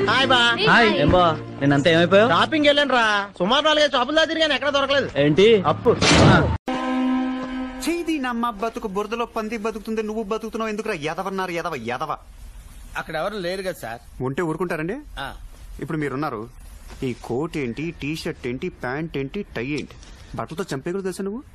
Hi బా hi ఏం బా నేనంతా ఏమైపోయావు షాపింగ్ వెళ్ళాను రా సుమారు నాలుగైదు షాపులు దాకా తిరిగాను ఎక్కడ దొరకలేదు ఏంటి అప్పు చేది నమ్మ బతుకు బురదలో పంది బతుకుతుంది నువ్వు బతుకుతున్నావు ఎందుకురా ఎదవన్నారు ఎదవ ఎదవ అక్కడ ఎవరు లేరు కదా సార్ ఉంటే ఊరుకుంటారండి ఆ. ఇప్పుడు మీరున్నారు ఈ కోట్ ఏంటి టీ షర్ట్ ఏంటి ప్యాంట్ ఏంటి టై ఏంటి బట్టలతో చంపే కూడా తెలుసా నువ్వు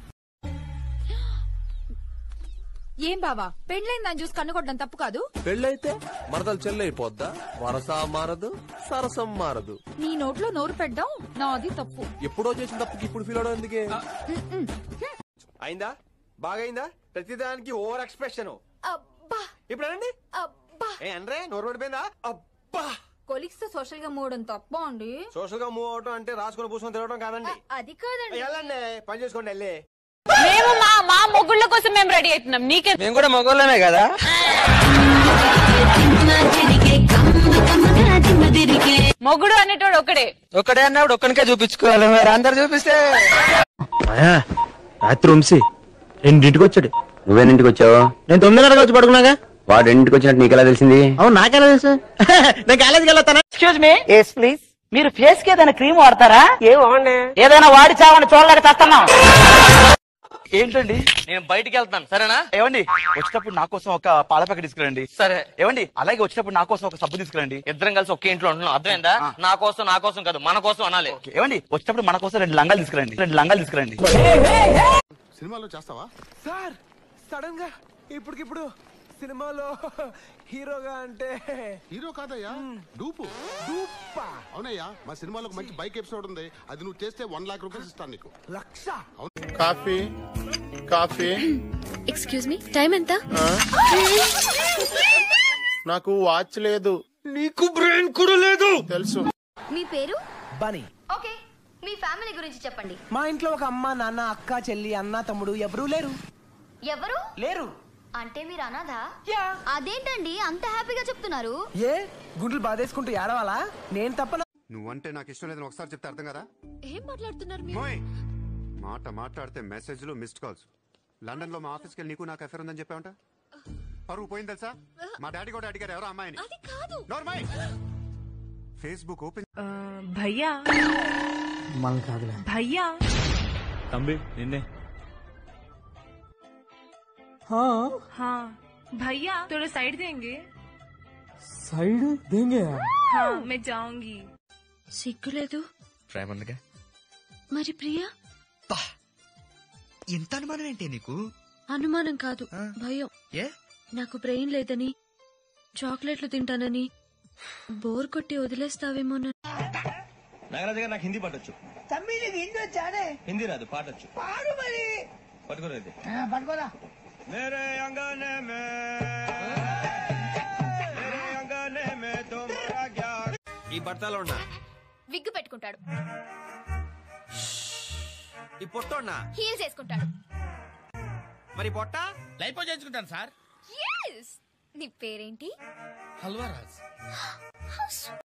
ఏం బావా పెండ్లైందని చూసి కన్నుకొట్టడం తప్పు కాదు పెళ్ళైతే మరదలు చెల్లైపోద్దా వరస మారదు సరసం మారదు నీ నోట్లో నోరు పెట్టడం నాది తప్పు ఎప్పుడో చేసిన తప్పుకి ఇప్పుడు ఫీల్ అవడం ఎందుకే అయిందా బాగైందా ప్రతిదానికి ఓవర్ ఎక్స్ప్రెషన్ అబ్బా ఇప్పుడు అనండి అబ్బా ఏ అనరే నోరు పడిపోయిందా అబ్బా కొలిక్స్ తో సోషల్ గా మూడడం తప్ప అండి సోషల్ గా మూవ్ అవటం అంటే రాసుకొని పూసుకొని తిరగడం కాదండి అది కాదండి వెళ్ళండి పని చేసుకోండి వెళ్ళి మేము మా మా మొగుళ్ళ కోసం మేము రెడీ అవుతున్నాం నీకే మేము కూడా మగోళ్ళమే కదా మొగుడు అనేటోడు ఒకడే ఒక్కడే అన్నప్పుడు ఒక్కనికే చూపించుకోవాలి మరి అందరు చూపిస్తే రాత్రి వంశీ రెండింటికి వచ్చాడు నువ్వేనింటికి వచ్చావు నేను తొమ్మిదిన్నరకు వచ్చి పడుకున్నాగా వాడు ఇంటికి వచ్చినట్టు నీకెలా తెలిసింది అవును నాకెలా తెలుసు నేను కాలేజీకి వెళ్ళొస్తాను ఎక్స్క్యూజ్ మీ ఎస్ ప్లీజ్ మీరు ఫేస్ కి ఏదైనా క్రీమ్ వాడతారా ఏ ఏదైనా వాడి చావని చూడలేక చేస్తున్నాం ఏంటండి నేను బయటికి వెళ్తాను సరేనా ఏమండి వచ్చేటప్పుడు నా కోసం ఒక పాల ప్యాకెట్ తీసుకురండి సరే ఏమండి అలాగే వచ్చేటప్పుడు నా కోసం ఒక సబ్బు తీసుకురండి ఇద్దరం కలిసి ఒకే ఇంట్లో ఉంటున్నాం అర్థమైందా నా కోసం నా కోసం కాదు మన కోసం అనాలి ఓకే, ఏమండి వచ్చేటప్పుడు మన కోసం రెండు లంగాలు తీసుకురండి రెండు లంగాలు తీసుకురండి సినిమాలో చేస్తావా సార్ సడన్ గా ఇప్పటికిప్పుడు సినిమాలో హీరోగా అంటే హీరో కాదయ్యా డూపు అవునయ్యా మా సినిమాలో ఒక మంచి బైక్ ఎపిసోడ్ ఉంది అది నువ్వు చేస్తే వన్ లాక్ రూపీస్ ఇస్తాను నీకు లక్ష coffee coffee excuse me time ఎంత నాకు వాచ్ లేదు నీకు బ్రెయిన్ కూడా లేదు తెలుసు మీ పేరు బనీ ఓకే మీ ఫ్యామిలీ గురించి చెప్పండి మా ఇంట్లో ఒక అమ్మ నాన్న అక్క చెల్లి అన్న తమ్ముడు ఎవరూ లేరు ఎవరు లేరు అంటే మీరు అనాథా యా అదేంటండి అంత హ్యాపీగా చెప్తున్నారు ఏ గుండెలు బాధేసుకుంటూ ఏడవాలా నేను తప్ప నువ్వంటే నాకు ఇష్టం లేదని ఒకసారి చెప్తే అర్థం కదా ఏం మాట్లాడుతున్నారు మోయ్ మాట మాట్లాడితే మెసేజ్లు మిస్డ్ కాల్స్ లండన్ లో మా ఆఫీస్కి వెళ్ళి నీకు నాకు అఫేర్ ఉందని చెప్పావంట పరువు పోయింది తెలుసా మా డాడీ కూడా అడిగారు ఎవరో అమ్మాయిని అది కాదు నోర్మై ఫేస్బుక్ ఓపెన్ భయ్యా మన కాదులే భయ్యా తంబి నిన్నే हाँ भैया थोड़ा साइड देंगे సైడ్ దేంగే हाँ मैं जाऊंगी సిగ్గులేదు ప్రేమ ఉందిగా మరి ప్రియా ఇంత అనుమానం ఏంటి నీకు అనుమానం కాదు భయం ఏ నాకు బ్రెయిన్ లేదని చాక్లెట్లు తింటానని బోర్ కొట్టి వదిలేస్తావేమో నాగరాజు గారు నాకు హిందీ పాటొచ్చు హిందీ రాదు పాటొచ్చు పాడు మరి పట్టుకోలేదు పట్టుకోరా మేరే అంగనే మే మేరే అంగనే మే తుమ్హారా గ్యార్ ఈ బట్టలో ఉన్నా విగ్గు పెట్టుకుంటాడు ఈ పొట్టోన్నా హీల్స్ వేసుకుంటాడు మరి పొట్ట లైఫ్ చేయించుకుంటాను సార్ నీ పేరేంటి హల్వా రాజ్